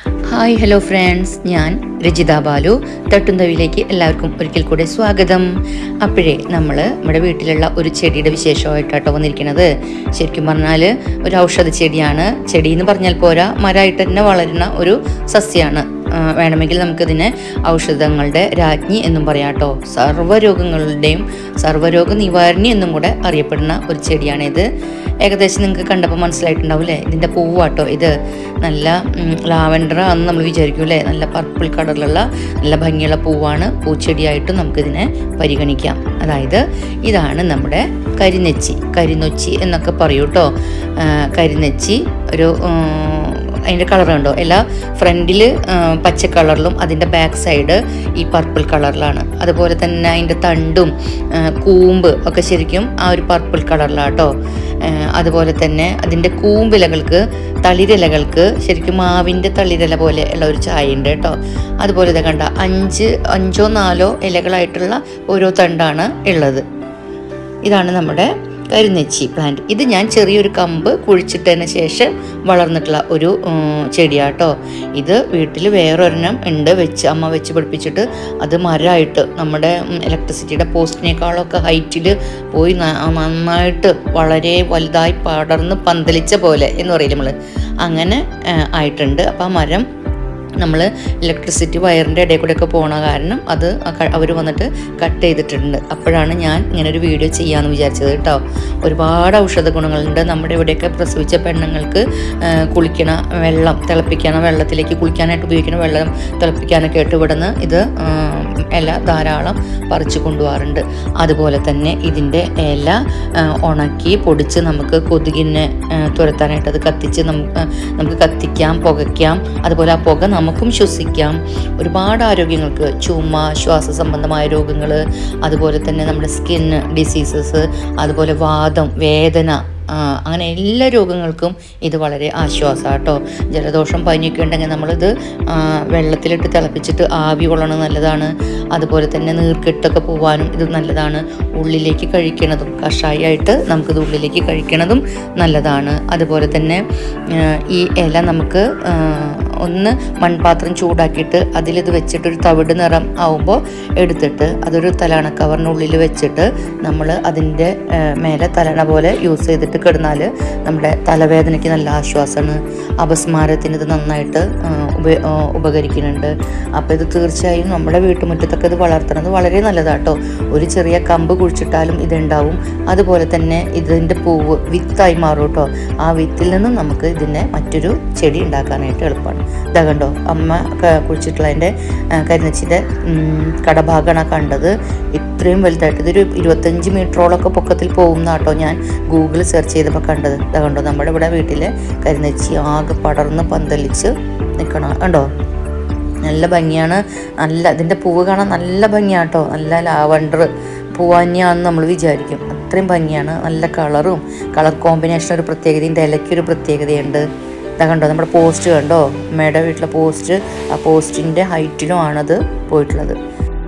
hi hello friends ഞാൻ രജിത ബാലു തട്ടുന്തവിലേക്ക് എല്ലാവർക്കും ഒരിക്കൽ കൂടെ സ്വാഗതം അപ്പോഴേ നമ്മൾ നമ്മുടെ വീട്ടിലുള്ള ഒരു ചെടിയുടെ വിശേഷമായിട്ടാട്ടോ വന്നിരിക്കുന്നത് ശരിക്കും പറഞ്ഞാൽ ഒരു ഔഷധ ചെടിയാണ് ചെടി എന്ന് പറഞ്ഞാൽ പോരാ മരമായിട്ട് തന്നെ വളരുന്ന ഒരു സസ്യമാണ് ആ, വേണമെങ്കിൽ നമുക്കിതിനെ ഔഷധങ്ങളുടെ രാജ്ഞി എന്നും പറയാം കേട്ടോ സർവ്വരോഗങ്ങളുടെയും സർവ്വരോഗ നിവാരണി എന്നും കൂടെ അറിയപ്പെടുന്ന ഒരു ചെടിയാണിത് ഏകദേശം നിങ്ങൾക്ക് കണ്ടപ്പോൾ മനസ്സിലായിട്ടുണ്ടാവില്ലേ ഇതിൻ്റെ പൂവാട്ടോ ഇത് നല്ല ലാവൻഡർ ആണെന്ന് നമ്മൾ വിചാരിക്കും അല്ലേ നല്ല പർപ്പിൾ കളറിലുള്ള നല്ല ഭംഗിയുള്ള പൂവാണ് പൂച്ചെടിയായിട്ടും നമുക്കിതിനെ പരിഗണിക്കാം അതായത് ഇതാണ് നമ്മുടെ കരിനെച്ചി കരിനൊച്ചി എന്നൊക്കെ പറയൂ കേട്ടോ കരിനെച്ചി ഒരു ഉം, അതിൻ്റെ കളർ കണ്ടോ എല്ലാ ഫ്രണ്ടിൽ പച്ച കളറിലും അതിൻ്റെ ബാക്ക് സൈഡ് ഈ പർപ്പിൾ കളറിലാണ് അതുപോലെ തന്നെ അതിൻ്റെ തണ്ടും ആ, കൂമ്പ് ഒക്കെ ശരിക്കും ആ ഒരു പർപ്പിൾ കളറിലാണ് കേട്ടോ അതുപോലെ തന്നെ അതിൻ്റെ കൂമ്പിലകൾക്ക് തളിരിലകൾക്ക് ശരിക്കും മാവിൻ്റെ തളിരില പോലെ ഉള്ള ഒരു ചായ ഉണ്ട് കേട്ടോ അതുപോലെ ഇത് കണ്ട അഞ്ച് അഞ്ചോ നാലോ ഇലകളായിട്ടുള്ള ഓരോ തണ്ടാണ് ഉള്ളത് ഇതാണ് നമ്മുടെ കരിനെച്ചി പ്ലാന്റ് ഇത് ഞാൻ ചെറിയൊരു കമ്പ് കുഴിച്ചിട്ടതിന് ശേഷം വളർന്നിട്ടുള്ള ഒരു ഉം, ചെടിയാട്ടോ ഇത് വീട്ടിൽ വേറൊരെണ്ണം ഉണ്ട് വെച്ച് അമ്മ വെച്ച് പിടിപ്പിച്ചിട്ട് അത് മരമായിട്ട് നമ്മുടെ ഇലക്ട്രിസിറ്റിയുടെ പോസ്റ്റിനേക്കാളൊക്കെ ഹൈറ്റിൽ പോയി ന- നന്നായിട്ട് വളരെ വലുതായി പടർന്ന് പന്തലിച്ച പോലെ എന്ന് പറയില്ല നമ്മൾ അങ്ങനെ ആ, ആയിട്ടുണ്ട് അപ്പോൾ ആ മരം നമ്മൾ ഇലക്ട്രിസിറ്റി വയറിൻ്റെ ഇടയിൽ കൂടെ ഒക്കെ പോണ കാരണം അത് അവർ വന്നിട്ട് കട്ട് ചെയ്തിട്ടുണ്ട് അപ്പോഴാണ് ഞാൻ ഇങ്ങനെ ഒരു വീഡിയോ ചെയ്യാമെന്ന് വിചാരിച്ചത് കേട്ടോ ഒരുപാട് ഔഷധ ഗുണങ്ങളുണ്ട് നമ്മുടെ ഇവിടെയൊക്കെ പ്രസവിച്ച പെണ്ണുങ്ങൾക്ക് ആ, കുളിക്കണ വെള്ളം തിളപ്പിക്കണ വെള്ളത്തിലേക്ക് കുളിക്കാനായിട്ട് ഉപയോഗിക്കുന്ന വെള്ളം തിളപ്പിക്കാനൊക്കെ ആയിട്ട് ഇവിടുന്ന് ഇത് ആ, ഇല ധാരാളം പറിച്ചു കൊണ്ടുപോകാറുണ്ട് അതുപോലെ തന്നെ ഇതിൻ്റെ ഇല ആ, ഉണക്കി പൊടിച്ച് നമുക്ക് കൊതുകിനെ ആ, തുരത്താനായിട്ട് അത് കത്തിച്ച് നമുക്ക് നമുക്ക് കത്തിക്കാം പുകയ്ക്കാം അതുപോലെ ആ പുക നമുക്കും ശ്വസിക്കാം ഒരുപാട് ആരോഗ്യങ്ങൾക്ക് ചുമ ശ്വാസ സംബന്ധമായ രോഗങ്ങൾ അതുപോലെ തന്നെ നമ്മുടെ സ്കിൻ ഡിസീസസ് അതുപോലെ വാദം വേദന ആ, അങ്ങനെ എല്ലാ രോഗങ്ങൾക്കും ഇത് വളരെ ആശ്വാസമാണ് കേട്ടോ ജലദോഷം പനിയൊക്കെ ഉണ്ടെങ്കിൽ നമ്മളിത് ആ, വെള്ളത്തിലിട്ട് തിളപ്പിച്ചിട്ട് ആവി കൊള്ളണം നല്ലതാണ് അതുപോലെ തന്നെ നീർക്കെട്ടൊക്കെ പോവാനും ഇത് നല്ലതാണ് ഉള്ളിലേക്ക് കഴിക്കണതും കഷായമായിട്ട് നമുക്കിത് ഉള്ളിലേക്ക് കഴിക്കണതും നല്ലതാണ് അതുപോലെ തന്നെ ആ, ഈ ഇല നമുക്ക് ആ, ഒന്ന് മൺപാത്രം ചൂടാക്കിയിട്ട് അതിലിത് വെച്ചിട്ട് ഒരു തവിട് നിറം ആവുമ്പോൾ എടുത്തിട്ട് അതൊരു തലാണ കവറിനുള്ളിൽ വെച്ചിട്ട് നമ്മൾ അതിൻ്റെ ആ, മേലെ തലണ പോലെ യൂസ് ചെയ്തിട്ട് കിടന്നാൽ നമ്മുടെ തലവേദനയ്ക്ക് നല്ല ആശ്വാസമാണ് അപസ്മാരത്തിന് ഇത് നന്നായിട്ട് ആ, ഉപ ആ, ഉപകരിക്കുന്നുണ്ട് അപ്പോൾ ഇത് തീർച്ചയായും നമ്മുടെ വീട്ടുമുറ്റത്തൊക്കെ ഇത് വളർത്തുന്നത് വളരെ നല്ലതാട്ടോ ഒരു ചെറിയ കമ്പ് കുഴിച്ചിട്ടാലും ഇതുണ്ടാവും അതുപോലെ തന്നെ ഇതിൻ്റെ പൂവ് വിത്തായി മാറും കേട്ടോ ആ വിത്തിൽ നിന്നും നമുക്ക് ഇതിനെ മറ്റൊരു ചെടി ഉണ്ടാക്കാനായിട്ട് എളുപ്പമാണ് ഇതാ കണ്ടോ അമ്മ ക- കുഴിച്ചിട്ടുള്ളതിൻ്റെ കരിനച്ചിൻ്റെ കടഭാഗമാണ് ആ കണ്ടത് ഇത്രയും വലുതായിട്ട് ഇതൊരു ഇരുപത്തഞ്ച് മീറ്ററോളൊക്കെ പൊക്കത്തിൽ പോകുന്ന കേട്ടോ ഞാൻ ഗൂഗിൾ സെർച്ച് ചെയ്തപ്പോൾ കണ്ടത് ഇതാ കണ്ടോ നമ്മുടെ ഇവിടെ വീട്ടിലെ കരിനച്ചി ആകെ പടർന്ന് പന്തലിച്ച് നിൽക്കണം കണ്ടോ നല്ല ഭംഗിയാണ് നല്ല ഇതിൻ്റെ പൂവ് കാണാൻ നല്ല ഭംഗിയാണ് കേട്ടോ നല്ല ലാവണ്ടർ പൂവാന്യാന്ന് നമ്മൾ വിചാരിക്കും അത്രയും ഭംഗിയാണ് നല്ല കളറും കളർ കോമ്പിനേഷൻ ഒരു പ്രത്യേകത ഇതിൻ്റെ ഇലയ്ക്കൊരു പ്രത്യേകതയുണ്ട് ഇതാ കണ്ടോ നമ്മുടെ പോസ്റ്റ് കണ്ടോ അമ്മയുടെ വീട്ടിലെ പോസ്റ്റ് ആ പോസ്റ്റിൻ്റെ ഹൈറ്റിലും ആണത് പോയിട്ടുള്ളത്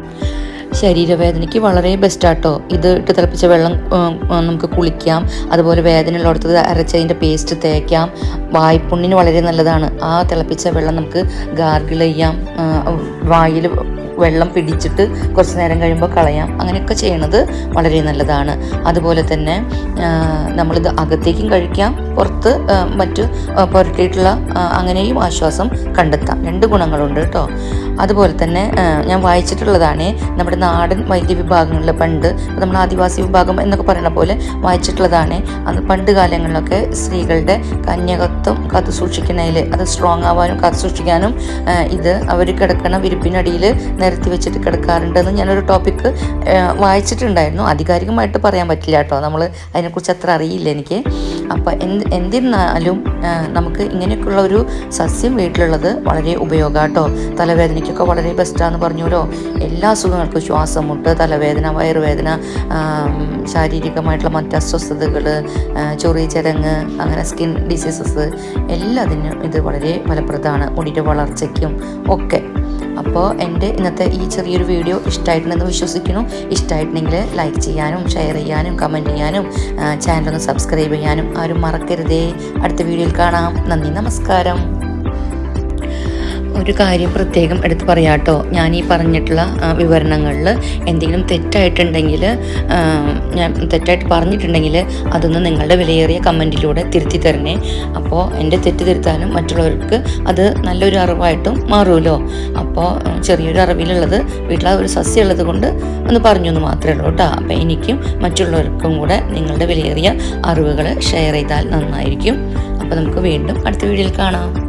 ശരീരവേദനയ്ക്ക് വളരെ ബെസ്റ്റാട്ടോ ഇത് ഇട്ട് തിളപ്പിച്ച വെള്ളം ഉം, ഉം, നമുക്ക് കുളിക്കാം അതുപോലെ വേദനയുള്ളിടത്ത് അരച്ചതിൻ്റെ പേസ്റ്റ് തേക്കാം വായ്പുണ്ണിന് വളരെ നല്ലതാണ് ആ തിളപ്പിച്ച വെള്ളം നമുക്ക് ഗാർഗിൾ ചെയ്യാം വായിൽ വെള്ളം പിടിച്ചിട്ട് കുറച്ച് നേരം കഴിയുമ്പോൾ കളയാം അങ്ങനെയൊക്കെ ചെയ്യണത് വളരെ നല്ലതാണ് അതുപോലെ തന്നെ ആ, നമ്മളിത് അകത്തേക്കും കഴിക്കാം പുറത്ത് ആ, മറ്റ് ആ, പുരട്ടിയിട്ടുള്ള ആ, അങ്ങനെയും ആശ്വാസം കണ്ടെത്താം രണ്ട് ഗുണങ്ങളുണ്ട് കേട്ടോ അതുപോലെ തന്നെ ആ, ഞാൻ വായിച്ചിട്ടുള്ളതാണ് നമ്മുടെ നാടൻ വൈദ്യ വിഭാഗങ്ങളിൽ പണ്ട് നമ്മൾ ആദിവാസി വിഭാഗം എന്നൊക്കെ പറയുന്ന പോലെ വായിച്ചിട്ടുള്ളതാണ് അന്ന് പണ്ട് കാലങ്ങളിലൊക്കെ സ്ത്രീകളുടെ കന്യകത്വം കാത്തു സൂക്ഷിക്കുന്നതിൽ അത് സ്ട്രോങ് ആവാനും കാത്തു സൂക്ഷിക്കാനും ആ, ഇത് അവർ കിടക്കണ വിരിപ്പിനടിയിൽ നിരത്തി വെച്ചിട്ട് കിടക്കാറുണ്ടെന്ന് ഞാനൊരു ടോപ്പിക്ക് വായിച്ചിട്ടുണ്ടായിരുന്നു ആധികാരികമായിട്ട് പറയാൻ പറ്റില്ല കേട്ടോ നമ്മൾ അതിനെക്കുറിച്ച് അത്ര അറിയില്ല എനിക്ക് അപ്പോൾ എന്ത് എന്തിരുന്നാലും ആ, നമുക്ക് ഇങ്ങനെയൊക്കെയുള്ള ഒരു സസ്യം വീട്ടിലുള്ളത് വളരെ ഉപയോഗം കേട്ടോ തലവേദനയ്ക്കൊക്കെ വളരെ ബെസ്റ്റാന്ന് പറഞ്ഞല്ലോ എല്ലാ അസുഖങ്ങൾക്കും ശ്വാസം മുട്ട് തലവേദന വയറുവേദന ആം, ശാരീരികമായിട്ടുള്ള മറ്റ് അസ്വസ്ഥതകൾ ചൊറി ചരങ്ങ് അങ്ങനെ സ്കിൻ ഡിസീസസ് എല്ലാത്തിനും ഇത് വളരെ ഫലപ്രദമാണ് മുടിയുടെ വളർച്ചയ്ക്കും ഒക്കെ അപ്പോൾ എൻ്റെ ഇന്നത്തെ ഈ ചെറിയൊരു വീഡിയോ ഇഷ്ടമായിട്ടുണ്ടെന്ന് വിശ്വസിക്കുന്നു ഇഷ്ടമായിട്ടുണ്ടെങ്കിൽ ലൈക്ക് ചെയ്യാനും ഷെയർ ചെയ്യാനും കമൻറ്റ് ചെയ്യാനും ചാനലൊന്ന് സബ്സ്ക്രൈബ് ചെയ്യാനും ആരും മറക്കരുതേ അടുത്ത വീഡിയോയിൽ കാണാം നന്ദി നമസ്കാരം ഒരു കാര്യം പ്രത്യേകം എടുത്ത് പറയാട്ടോ ഞാൻ ഈ പറഞ്ഞിട്ടുള്ള വിവരണങ്ങളിൽ എന്തെങ്കിലും തെറ്റായിട്ടുണ്ടെങ്കിൽ ആ, ഞാൻ തെറ്റായിട്ട് പറഞ്ഞിട്ടുണ്ടെങ്കിൽ അതൊന്ന് നിങ്ങളുടെ വിലയേറിയ കമൻറ്റിലൂടെ തിരുത്തി തരണേ അപ്പോൾ എൻ്റെ തെറ്റ് തിരുത്താനും മറ്റുള്ളവർക്ക് അത് നല്ലൊരു അറിവായിട്ടും മാറുമല്ലോ അപ്പോൾ ഉം, ചെറിയൊരു അറിവിലുള്ളത് വീട്ടിൽ ഒരു സസ്യം ഉള്ളത് കൊണ്ട് ഒന്ന് പറഞ്ഞു എന്ന് മാത്രമേ ഉള്ളൂ കേട്ടോ അപ്പോൾ എനിക്കും മറ്റുള്ളവർക്കും കൂടെ നിങ്ങളുടെ വിലയേറിയ അറിവുകൾ ഷെയർ ചെയ്താൽ നന്നായിരിക്കും അപ്പോൾ നമുക്ക് വീണ്ടും അടുത്ത വീഡിയോയിൽ കാണാം